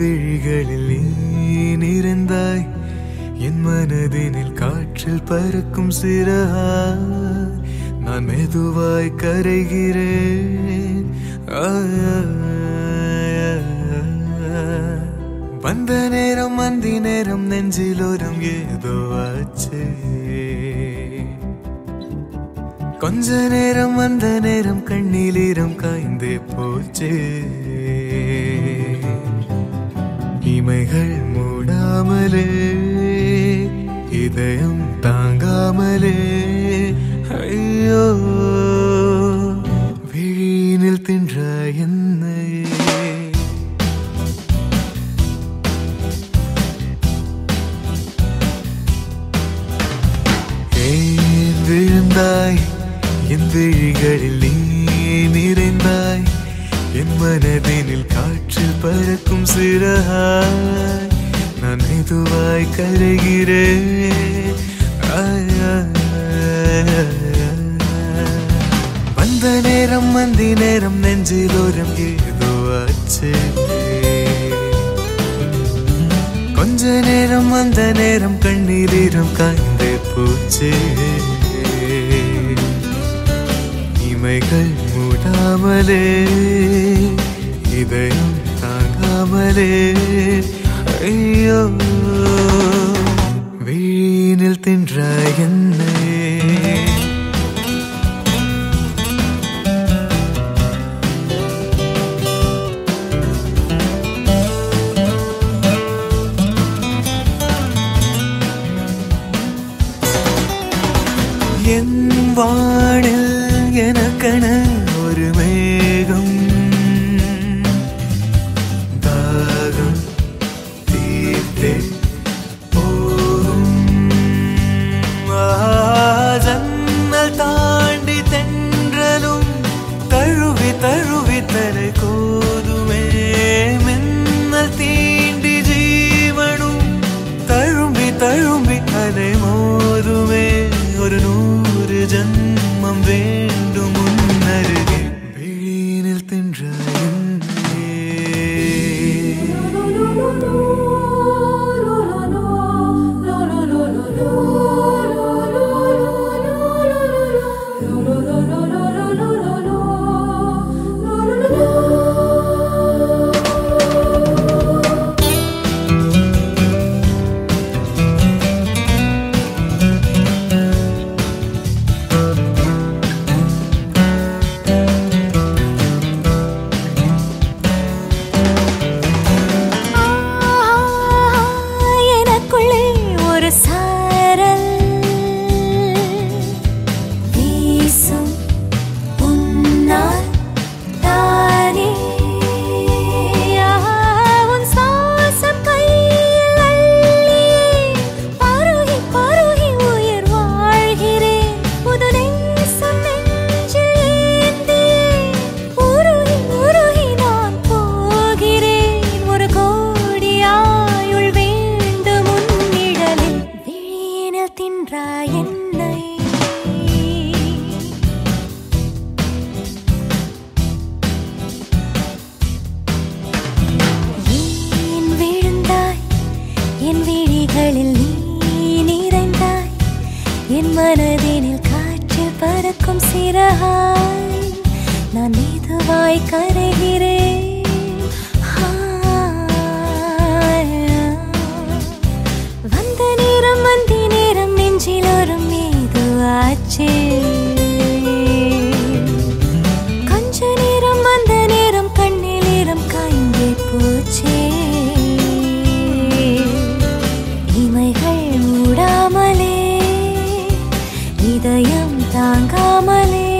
விழிகளில் நீ நிறைந்தாய் என் மனதினில் காற்றில் பறக்கும் சிறகாய் நான் மெதுவாய் கரைகிறேன் ஆ, வந்த நேரம் மந்தி நேரம் நெஞ்சிலோரம் ஏதோ ஆச்சு கொஞ்ச நேரம் வந்த நேரம் கண்ணிலீரம் காய்ந்தே போச்சு இமைகள் மூடாமலே இதயம் தாங்காமலே ஐயோ விழியினில் தின்ற என்னையே ஏன் விழுந்தாய் என் விழிகளில் நீ நிறைந்தாய் என் மனதினில் காற்றில் பறக்கும் சிறகாய் நான் மெதுவாய் கரைகிறேன் ஆய், ஆய், ஆய். வந்த நேரம் மந்தி நேரம் நெஞ்சிலோரம் ஏதோ ஆச்சு கொஞ்ச நேரம் அந்த நேரம் கண்ணீரம் காய்ந்தே போச்சு இமைகள் மூடாமலே இதயம் தாங்காமலே ஐயோ வீணில் தின்ற என்னையே என் வானில் எனக்கென ஒரு மேகம் தாகம் தீர்த்தே போகும் ஆஹா, ஜன்னல் தாண்டி தென்றலும் தழுவி தழுவி தலை கோதுமே மின்னல் தீண்டி ஜீவனும் தழும்பி தழும்பி அலை மோதுமே ஒரு நூறு ஜன்மம் வேண்டும் முன்னருகே விழியினில் தின்ற என்னையே. எனக்குள்ளே ஒரு சாரல் வீசும் உன்னால் தானே உன் சுவாசம் கையில் அள்ளியே பருகி பருகி உயிர் வாழ்கிறேன் புது நேசம் நெஞ்சில் ஏந்தியே உருகி உருகி நான் போகிறேன் ஒரு கோடி ஆயுள் வேண்டும் உன்னிடலில் விழியினில் தின்றாய் என்னை ஏன் விழுந்தாய் என் விழிகளில் நீ நிறைந்தாய் என் மனதினில் காற்றில் பறக்கும் சிறகாய் நான் மெதுவாய் கரைகிறேன் வந்த நேரம் வந்தி நேரம் நெஞ்சிலோரும் ஏதோ ஆச்சு கொஞ்ச நேரம் அந்த நேரம் கண்ணில் ஈரம் காய்ந்தே போச்சே இமைகள் மூடாமலே இதயம் தாங்காமலே